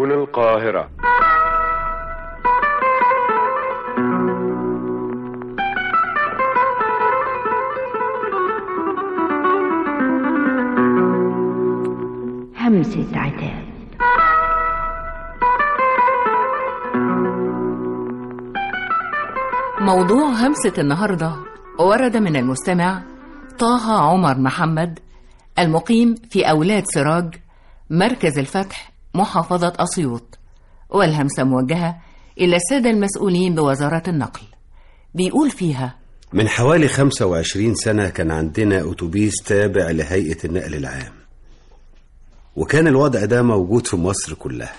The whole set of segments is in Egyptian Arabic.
هنا القاهرة همسة عتاب موضوع همسة النهاردة ورد من المستمع طه عمر محمد المقيم في أولاد سراج مركز الفتح محافظة أسيوط والهمسة موجهة إلى السادة المسؤولين بوزارة النقل بيقول فيها من حوالي 25 سنة كان عندنا أتوبيس تابع لهيئة النقل العام وكان الوضع ده موجود في مصر كلها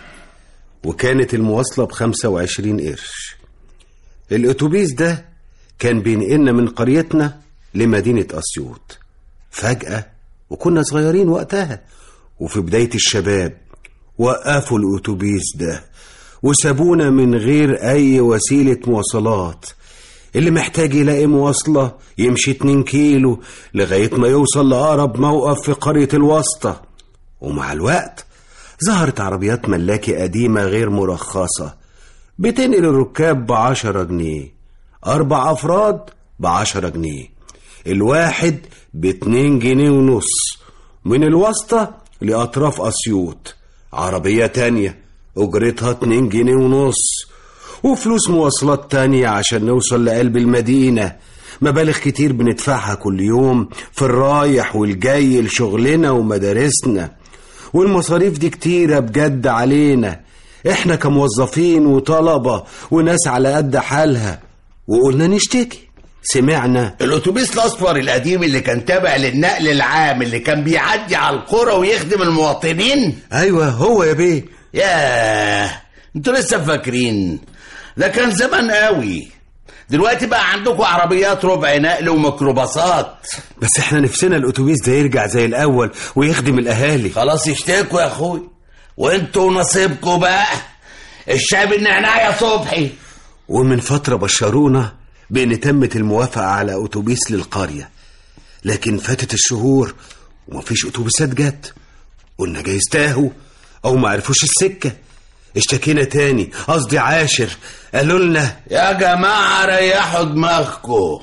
وكانت المواصلة بخمسة وعشرين قرش الأتوبيس ده كان بينقلنا من قريتنا لمدينة أسيوط فجأة وكنا صغيرين وقتها وفي بداية الشباب وقفوا الأتوبيس ده وسابونا من غير أي وسيلة مواصلات اللي محتاج يلاقي مواصلة يمشي 2 كيلو لغاية ما يوصل لأقرب موقف في قرية الواسطة ومع الوقت ظهرت عربيات ملاكي قديمة غير مرخصة بتنقل الركاب بعشرة جنيه أربع أفراد بعشرة جنيه الواحد باتنين جنيه ونص من الواسطة لأطراف أسيوط عربية تانية أجرتها اتنين جنيه ونص وفلوس مواصلات تانية عشان نوصل لقلب المدينة مبالغ كتير بندفعها كل يوم في الرايح والجاي لشغلنا ومدارسنا والمصاريف دي كتيرة بجد علينا احنا كموظفين وطلبة وناس على قد حالها وقلنا نشتكي سمعنا الاتوبيس الاصفر القديم اللي كان تابع للنقل العام اللي كان بيعدي على القرى ويخدم المواطنين ايوه هو يا بيه ياه انتوا لسه فاكرين ده كان زمان قوي دلوقتي بقى عندكم عربيات ربع نقل وميكروباصات بس احنا نفسنا الاتوبيس ده يرجع زي الاول ويخدم الاهالي خلاص اشتكوا يا اخوي وانتوا نصيبكم بقى الشعب النعناع يا صبحي ومن فترة بشرونا بأن تمت الموافقة على أتوبيس للقرية لكن فاتت الشهور ومفيش أتوبيسات جت قلنا جايز تاهوا أو ما عرفوش السكة اشتكينا تاني قصدي عاشر قالوا لنا يا جماعة ريحوا دماغكم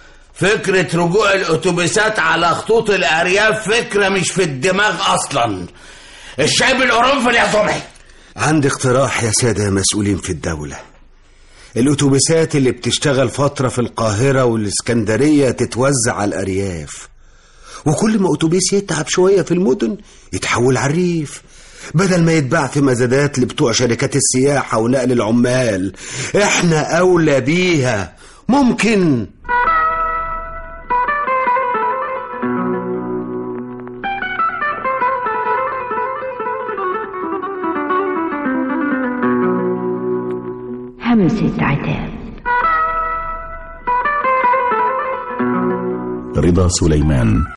فكرة رجوع الأتوبيسات على خطوط الأرياف فكرة مش في الدماغ أصلا الشعب القرنفل يا صبحي عندي اقتراح يا سادة مسؤولين في الدولة الأتوبيسات اللي بتشتغل فترة في القاهرة والإسكندرية تتوزع على الأرياف وكل ما أتوبيس يتعب شوية في المدن يتحول على الريف بدل ما يتباع في مزادات لبتوع شركات السياحة ونقل العمال احنا أولى بيها ممكن همسة عتاب رضا سليمان